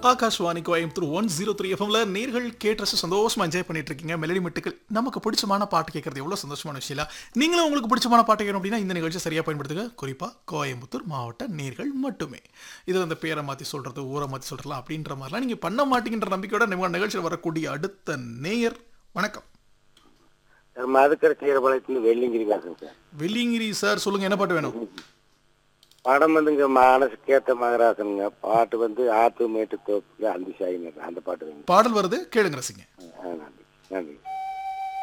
Akashvani Coimbatore one zero three எஃப்எம்ல நேர்கள் கேட்டு சந்தோஷமா என்ஜாய் பண்ணிட்டு இருக்கீங்க மெலடி மெட்டுக்கள் நமக்கு பிடிச்சமான பாட்டு கேட்கறது எவ்வளவு சந்தோஷமான விஷயம் இல்ல நீங்களும் உங்களுக்கு பிடிச்சமான பாட்டு கேட்கணும் அப்படின்னா இந்த நிகழ்ச்சி சரியா பயன்படுத்துங்க குறிப்பா கோயம்புத்தூர் மாவட்ட நேர்கள் மட்டுமே இது அந்த பேரை மாத்தி சொல்றது ஊரை மாத்தி சொல்றலாம் அப்படின்ற மாதிரிலாம் நீங்க பண்ண மாட்டீங்கன்ற நம்பிக்கையோட நம்ம நிகழ்ச்சியில் வரக்கூடிய அடுத்த நேயர் வணக்கம் மதுக்கரை சீரபாளையத்துல வெள்ளிங்கிரி பேசுறேன் சார் வெள்ளிங்கிரி சார் சொல்லுங்க என்ன பாட்டு வேணும் படம் வந்துங்க மனசுக்கு ஏத்த மகராசனுங்க பாட்டு வந்து ஆத்து மேட்டு தோப்புல அந்தி சாயினர் அந்த பாட்டு வேணும் பாடல் வருது கேளுங்க ரசிங்க ஆ, நன்றி நன்றி